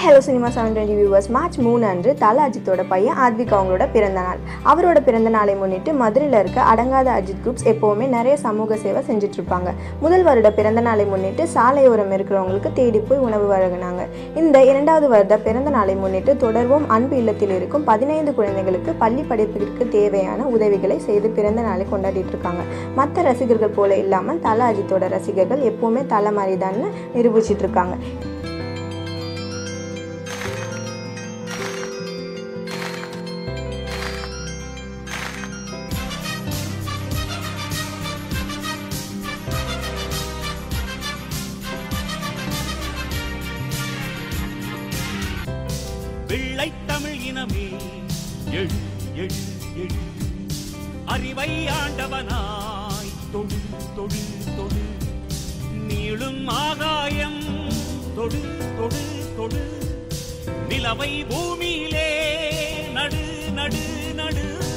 hi hello cinema seven twenty viewers March மூணு அன்று தல அஜித்தோட பையன் ஆத்விக் அவங்களோட பிறந்த நாள் அவரோட பிறந்த நாளை முன்னிட்டு மதுரையில் இருக்க அடங்காத அஜித் குரூப்ஸ் எப்போவுமே நிறைய சமூக சேவை செஞ்சுட்டு இருப்பாங்க முதல் வருட பிறந்த நாளை முன்னிட்டு சாலையோரம் இருக்கிறவங்களுக்கு தேடி போய் உணவு வழங்கினாங்க இந்த இரண்டாவது வருட பிறந்த நாளை முன்னிட்டு தொடர்வோம் அன்பு இல்லத்தில் இருக்கும் பதினைந்து குழந்தைகளுக்கு பள்ளி படிப்பிற்கு தேவையான உதவிகளை செய்து பிறந்த நாளை கொண்டாடிட்டு இருக்காங்க மற்ற ரசிகர்கள் போல இல்லாமல் தல அஜித்தோட ரசிகர்கள் எப்போவுமே தலை மாதிரி தான் நிரூபிச்சிட்டு இருக்காங்க வெள்ளை தமிழ் இனமே எழு எழு எழு அறிவை ஆண்டவனாய் தொடு தொடு தொடு நீளும் ஆகாயம் தொடு தொடு தொடு நிலவை பூமியிலே நடு நடு நடு